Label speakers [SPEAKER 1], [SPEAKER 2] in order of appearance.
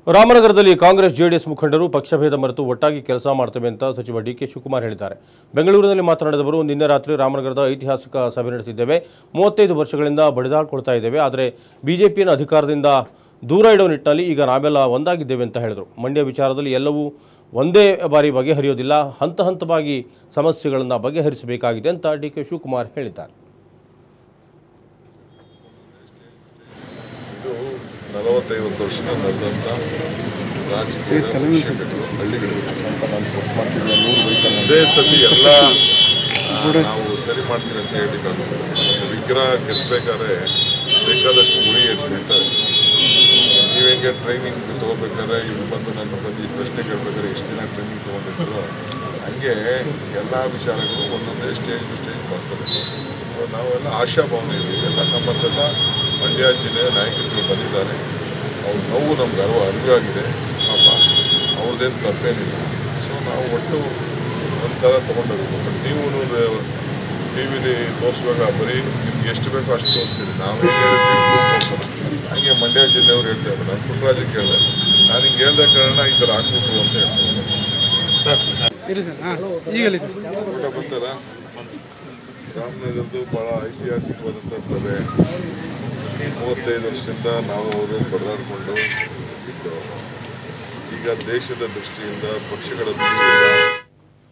[SPEAKER 1] ರಾಮನಗರದಲ್ಲಿ ಕಾಂಗ್ರೆಸ್ ಜೆಡಿಎಸ್ ಮುಖಂಡರು ಪಕ್ಷಭೇದ ಮರೆತು ಒಟ್ಟಾಗಿ ಕೆಲಸ ಮಾಡ್ತೇವೆ ಅಂತ ಸಚಿವ ಡಿ ಕೆ ಶಿವಕುಮಾರ್ ಹೇಳಿದ್ದಾರೆ ಬೆಂಗಳೂರಿನಲ್ಲಿ ಮಾತನಾಡಿದವರು ನಿನ್ನೆ ರಾತ್ರಿ ರಾಮನಗರದ ಐತಿಹಾಸಿಕ ಸಭೆ ನಡೆಸಿದ್ದೇವೆ ಮೂವತ್ತೈದು ವರ್ಷಗಳಿಂದ ಬಡಿದಾಡ್ಕೊಳ್ತಾ ಇದ್ದೇವೆ ಆದರೆ ಬಿಜೆಪಿಯನ್ನು ಅಧಿಕಾರದಿಂದ ದೂರ ಇಡುವ ನಿಟ್ಟಿನಲ್ಲಿ ಈಗ ನಾವೆಲ್ಲ ಒಂದಾಗಿದ್ದೇವೆ ಅಂತ ಹೇಳಿದರು ಮಂಡ್ಯ ವಿಚಾರದಲ್ಲಿ ಎಲ್ಲವೂ ಒಂದೇ ಬಾರಿ ಬಗೆಹರಿಯೋದಿಲ್ಲ ಹಂತ ಹಂತವಾಗಿ ಸಮಸ್ಯೆಗಳನ್ನು ಬಗೆಹರಿಸಬೇಕಾಗಿದೆ ಅಂತ ಡಿ ಕೆ ಶಿವಕುಮಾರ್ ಹೇಳಿದ್ದಾರೆ
[SPEAKER 2] ಇದು ನಲವತ್ತೈವತ್ತು ವರ್ಷದ ನಡೆದಂಥ ರಾಜಕೀಯ ವಿಷಯಗಳು ಹಳ್ಳಿಗಳು ಅದೇ ಸತಿ ಎಲ್ಲ ಆ, ನಾವು ಸರಿ ಮಾಡ್ತೀವಿ ಅಂತ ಹೇಳಿ ನಾನು ಒಂದು ವಿಗ್ರಹ ಕೆತ್ತಬೇಕಾದ್ರೆ ಬೇಕಾದಷ್ಟು ಮುಳಿ ಇಟ್ಬಿಡ್ತಾರೆ ನೀವು ಹೆಂಗೆ ಟ್ರೈನಿಂಗ್ ತೊಗೋಬೇಕಾದ್ರೆ ಇಲ್ಲಿ ಬಂದು ನನ್ನ ಬಂದು ಈ ಪ್ರಶ್ನೆ ಕೇಳಬೇಕಾದ್ರೆ ಎಷ್ಟು ದಿನ ಟ್ರೈನಿಂಗ್ ತೊಗೊಂಡಿದ್ರು ಹಂಗೆ ಎಲ್ಲ ವಿಚಾರಗಳು ಒಂದೊಂದೇ ಸ್ಟೇಜ್ ಟು ಸ್ಟೇಜ್ ಬರ್ತದೆ ಸೊ ನಾವೆಲ್ಲ ಆಶಾಭಾವನೆ ಇದ್ದೀವಿ ಎಲ್ಲ ನಮ್ಮಲ್ಲೆಲ್ಲ ಮಂಡ್ಯ ಜಿಲ್ಲೆಯ ನಾಯಕರುಗಳು ಬಂದಿದ್ದಾರೆ ಅವ್ರ ನೋವು ನಮ್ಗೆ ಅರಿವು ಅರಿವಾಗಿದೆ ಪಾಪ ಅವ್ರದ್ದೇನು ತಪ್ಪೇನಿಲ್ಲ ಸೊ ನಾವು ಒಟ್ಟು ಒಂಥರ ತೊಗೊಂಡೋಗ್ಬೇಕು ಬಟ್ ನೀವು ಟಿ ವಿಲಿ ತೋರಿಸುವಾಗ ಬರೀ ನಿಮ್ಗೆ ಎಷ್ಟು ಬೇಕೋ ಅಷ್ಟು ತೋರಿಸ್ತೀರಿ ನಾವು ಹೇಗೆ ಹೇಳ್ತೀವಿ ತೋರಿಸೋಣ ಹಾಗೆ ಮಂಡ್ಯ ಜಿಲ್ಲೆಯವ್ರು ಹೇಳ್ತಾ ಇದ್ದಾರೆ ನಾನು ಪುಟ್ಟರಾಜು ಕೇಳಿದೆ ನಾನು ಹಿಂಗೆ ಹೇಳ್ದ ಕಾರಣ ಈ ಥರ ಆಗ್ಬಿಟ್ರು ಅಂತ ಹೇಳ್ತಾರೆ
[SPEAKER 3] ಇರಿ ಸರ್ ಹಾಂ ಈಗಲಿ ಸರ್
[SPEAKER 2] ಊಟ ಬಂತಲ್ಲ ರಾಮನಗರದ್ದು ಭಾಳ ಐತಿಹಾಸಿಕವಾದಂಥ ಸಭೆ ಮೂವತ್ತೈದು ವರ್ಷದಿಂದ ನಾವು ಅವರು ಬಡದಾಡಿಕೊಂಡು ಇದ್ದು ಈಗ ದೇಶದ ದೃಷ್ಟಿಯಿಂದ ಪಕ್ಷಗಳ ದೃಷ್ಟಿಯಿಂದ